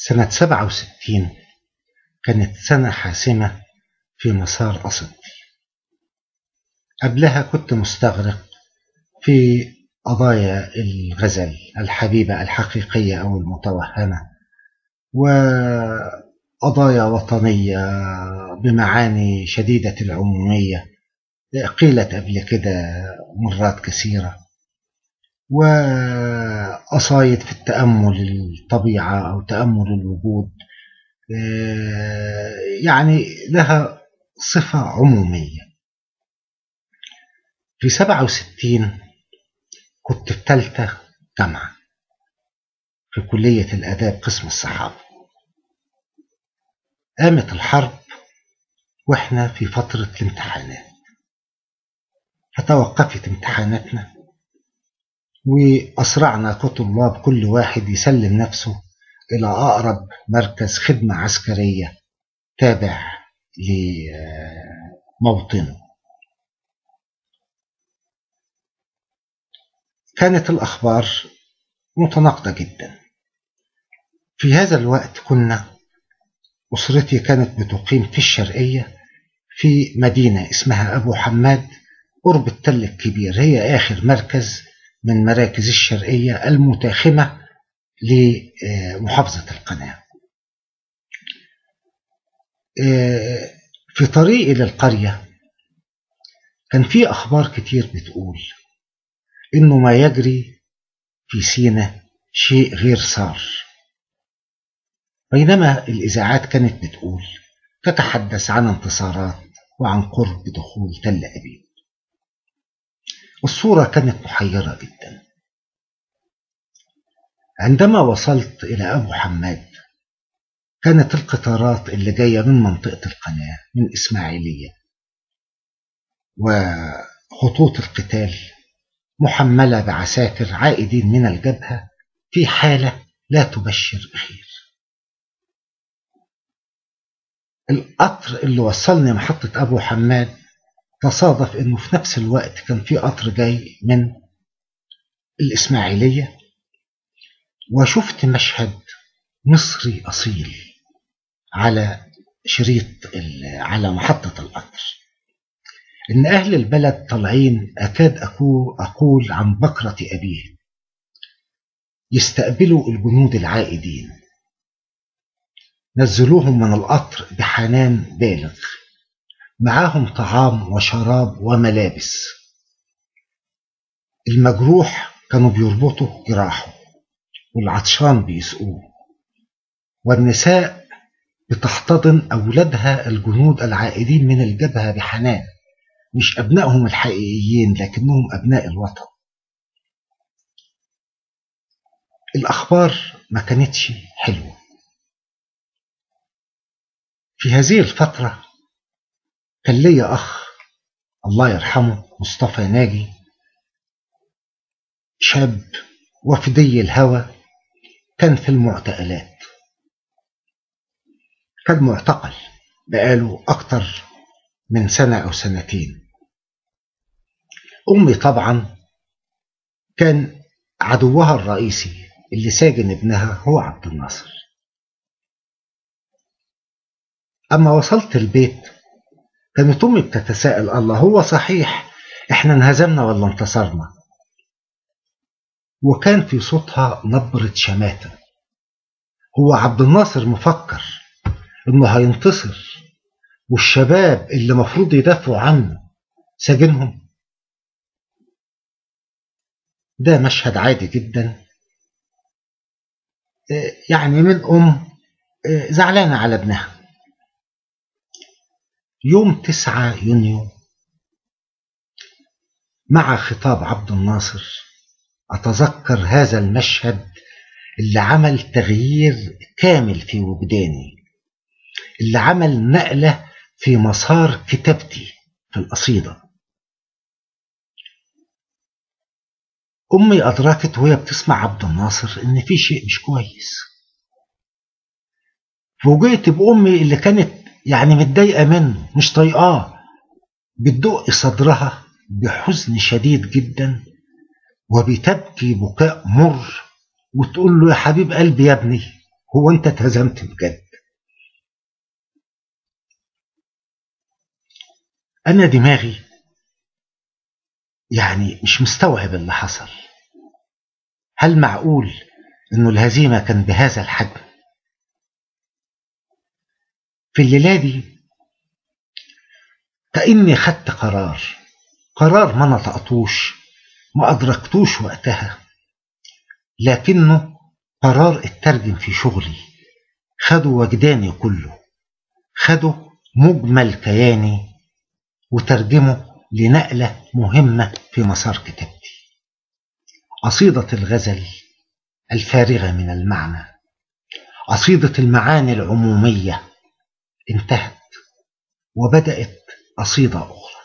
سنة 67 كانت سنة حاسمة في مسار قصدي قبلها كنت مستغرق في قضايا الغزل الحبيبة الحقيقية أو المتوهمة وقضايا وطنية بمعاني شديدة العمومية قيلت قبل كده مرات كثيرة وقصايد في التأمل الطبيعة أو تأمل الوجود يعني لها صفة عمومية في 67 كنت في ثالثة جامعة في كلية الآداب قسم الصحافة قامت الحرب وإحنا في فترة الامتحانات فتوقفت امتحاناتنا وأسرعنا كطلاب كل واحد يسلم نفسه إلى أقرب مركز خدمة عسكرية تابع لموطنه كانت الأخبار متناقضة جدا في هذا الوقت كنا أسرتي كانت بتقيم في الشرقية في مدينة اسمها أبو حماد قرب التل الكبير هي آخر مركز من مراكز الشرقية المتاخمة لمحافظة القناة في طريقي للقرية كان في أخبار كتير بتقول إنه ما يجري في سينا شيء غير صار بينما الإذاعات كانت بتقول تتحدث عن انتصارات وعن قرب دخول تل أبيب الصورة كانت محيرة جدا عندما وصلت إلى أبو حماد كانت القطارات اللي جاية من منطقة القناة من إسماعيلية وخطوط القتال محملة بعساكر عائدين من الجبهة في حالة لا تبشر بخير القطر اللي وصلني محطة أبو حماد تصادف انه في نفس الوقت كان في قطر جاي من الاسماعيليه وشفت مشهد مصري اصيل على شريط على محطه القطر ان اهل البلد طالعين اكاد اقول اقول عن بكره ابيه يستقبلوا الجنود العائدين نزلوهم من القطر بحنان بالغ معاهم طعام وشراب وملابس المجروح كانوا بيربطوا جراحه والعطشان بيسقوه والنساء بتحتضن أولادها الجنود العائدين من الجبهة بحنان مش أبنائهم الحقيقيين لكنهم أبناء الوطن الأخبار ما كانتش حلوة في هذه الفترة كان ليا أخ الله يرحمه مصطفى ناجي شاب وفدي الهوى كان في المعتقلات كان معتقل بقاله أكتر من سنة أو سنتين أمي طبعا كان عدوها الرئيسي اللي ساجن ابنها هو عبد الناصر أما وصلت البيت كانت أمي بتتساءل الله هو صحيح إحنا انهزمنا ولا انتصرنا وكان في صوتها نبرة شماتة هو عبد الناصر مفكر إنه هينتصر والشباب اللي مفروض يدافعوا عنه ساجنهم ده مشهد عادي جدا يعني من أم زعلانة على ابنها يوم 9 يونيو مع خطاب عبد الناصر أتذكر هذا المشهد اللي عمل تغيير كامل في وجداني اللي عمل نقلة في مسار كتابتي في القصيدة أمي أدركت وهي بتسمع عبد الناصر إن في شيء مش كويس فوجئت بأمي اللي كانت يعني متضايقة منه مش طايقاه بتدق صدرها بحزن شديد جدا وبتبكي بكاء مر وتقول له يا حبيب قلبي يا ابني هو أنت اتهزمت بجد أنا دماغي يعني مش مستوعب اللي حصل هل معقول إنه الهزيمة كان بهذا الحجم في الليلة دي كأني خدت قرار قرار ما نطقتوش ما أدركتوش وقتها لكنه قرار اترجم في شغلي خدوا وجداني كله خدوا مجمل كياني وترجموا لنقلة مهمة في مسار كتابتي قصيدة الغزل الفارغة من المعنى قصيدة المعاني العمومية انتهت وبدأت قصيدة أخرى